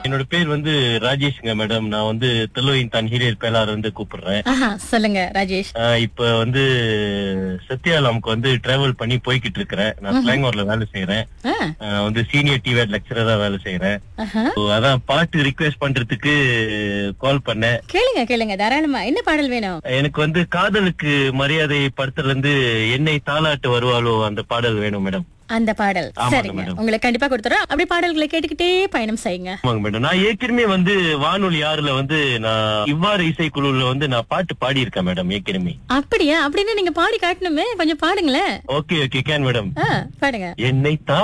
என்னோட பேர் வந்து ராஜேஷ்ங்க மேடம் நான் வந்து தெலுவின் தான் ஹீரியர் பேலார் வந்து கூப்பிடுறேன் ஆஹா சொல்லுங்க ராஜேஷ் ஆஹ் இப்ப வந்து சத்யாலாமுக்கு வந்து டிராவல் பண்ணி போய்கிட்டு இருக்கிறேன் நான் ஸ்லாங்கூர்ல வேலை செய்யறேன் ஆ, ஆஹ் வந்து சீனியர் டிவேட் லெக்சரரா வேலை செய்யறேன் ஆஹா. So, அதான் பாட்டு ரிக்வெஸ்ட் பண்றதுக்கு கால் பண்ணேன் கேளுங்க கேளுங்க தாராளமா என்ன பாடல் வேணும் எனக்கு வந்து காதலுக்கு மரியாதை படத்துல இருந்து என்னை தாலாட்டு வருவாளோ அந்த பாடல் வேணும் மேடம் அந்த பாடல் ஆமாங்க, சரிங்க மேடம். உங்களுக்கு கண்டிப்பா கொடுத்துறோம் அப்படி பாடல்களை கேட்டுக்கிட்டே பயணம் செய்யுங்க ஆமாங்க மேடம் நான் ஏற்கனவே வந்து வானொலி ஆறுல வந்து நான் இவ்வாறு இசைக்குழுல வந்து நான் பாட்டு பாடி இருக்கேன் மேடம் ஏற்கனவே அப்படியா அப்படின்னு நீங்க பாடி காட்டணுமே கொஞ்சம் பாடுங்களேன் ஓகே ஓகே கேன் மேடம் ஆ, பாடுங்க என்னை தா